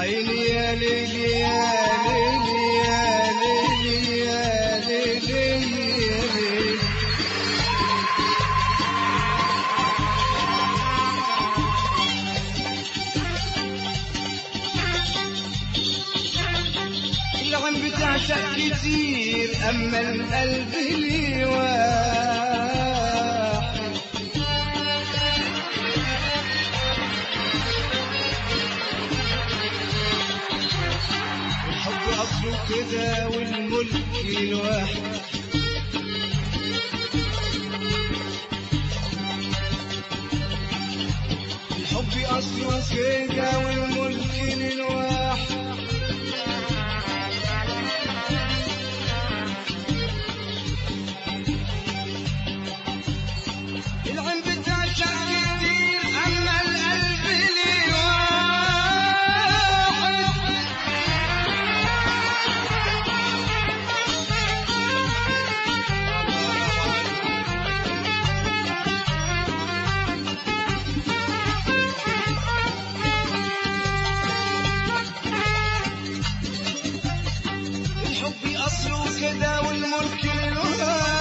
عيني يا ليلي يا ليلي يا ليلي يا ليلي يا ليلي العم بتعشق كتير اما القلب لي واحد الحب اصله كده والملك الواحد الحب اصله كده والملك للواحد العين بتعشق كتير اما القلب لي واحد الحب اصله كده والملك للواحد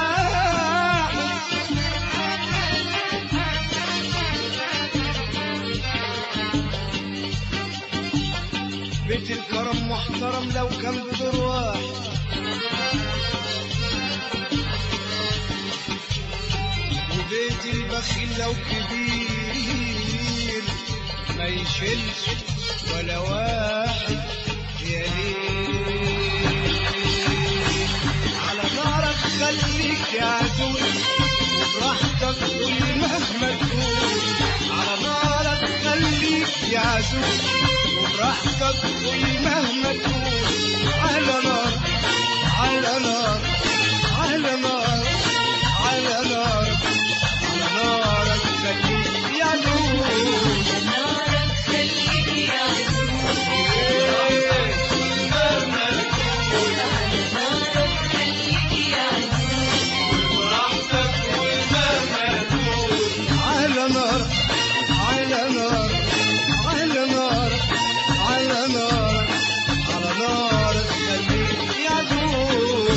بيت الكرم محترم لو كان بدور واحد وبيت البخيل لو كبير ما يشيلش ولا واحد يا ليل على نارك خليك يا عزوز وبراحتك قول مهما تقول على نارك خليك يا عزوز وبراحتك قول مهما تقول على نار على نار على نار على نار على نارك خليك يا عزوز نارك خليك يا عزوز مهما تقول نارك خليك يا عزوز براحتك ومهما تقول على نار على نار على نار على نار على نار خليك يا دول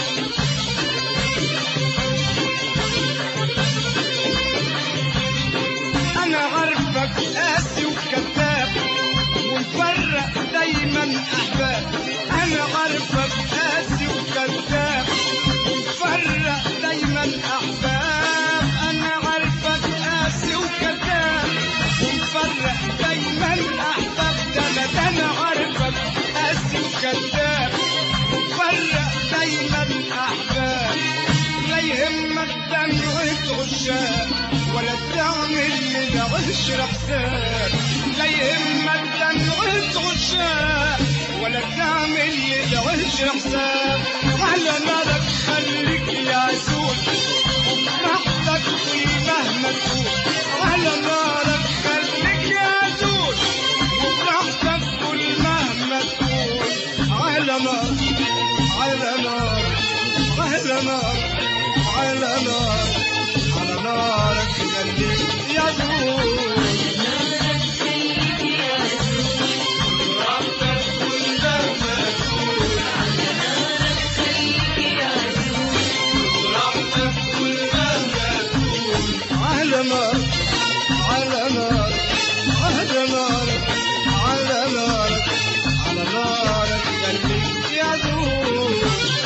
انا عارفك قاسي وكذاب ومفرق دايما احباب انا عارفك قاسي وكذاب ومفرق دايما احباب انا عارفك قاسي وكذاب ومفرق دايما احباب ده انا ده انا عارفك قاسي وكذاب ومفرق دايما احباب لا يهمك دمعة عشاق ولا تعمل للعشر حساب لا يهمك دمعة عشاق ولا تعمل للعشر حساب على نارك خليك يا عسول وبراحتك مهما تقول على نارك خليك يا عسول وبراحتك كل مهما تقول على نار على نار على نار على نار على نارك خليك يا زول نارك خليك يا عزوز براحتك كل مهما تقول نارك خليك يا عزوز براحتك كل مهما تقول على نار على نار على نار على نار على نارك خليك يا زول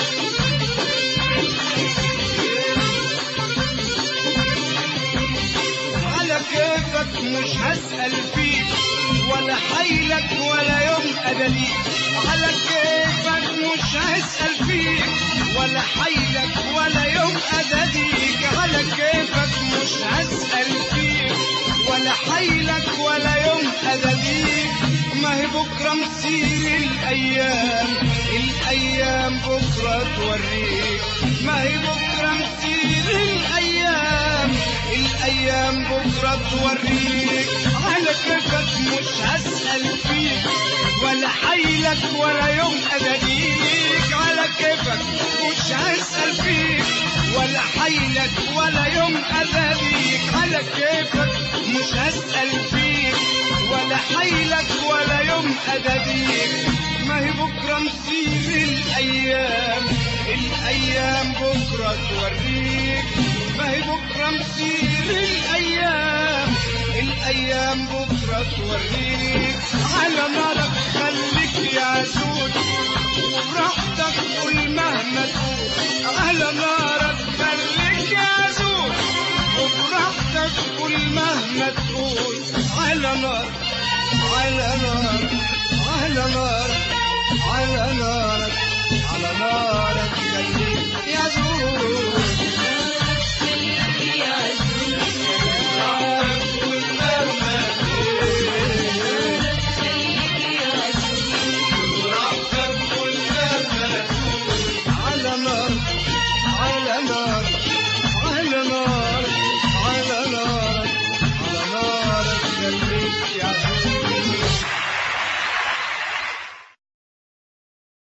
على كيفك مش هسأل فيك ولا حيلك ولا يوم أدليك على كيفك مش هسأل فيك ولا حيلك ولا يوم أدليك على كيفك مش هسأل فيك ولا حيلك ولا يوم أدليك ما هي بكرة مسير الأيام الأيام بكرة توريك ما هي بكرة مسير الأيام الأيام بكرة توريك على كيفك مش هسأل فيك ولا حيلك ولا يوم أناديك على كيفك مش هسأل فيك ولا حيلك ولا يوم أناديك على كيفك مش هسأل فيك ولا حيلك ولا يوم أداديك ما هي بكرة نسيب الأيام الأيام بكرة توريك ما هي بكرة نسيب الأيام الأيام بكرة توريك على نارك خليك يا سود وبراحتك قول مهما تقول على نارك خليك يا زود وبراحتك قول مهما تقول على نار على نار على نار على نارك على نارك خليك يا زود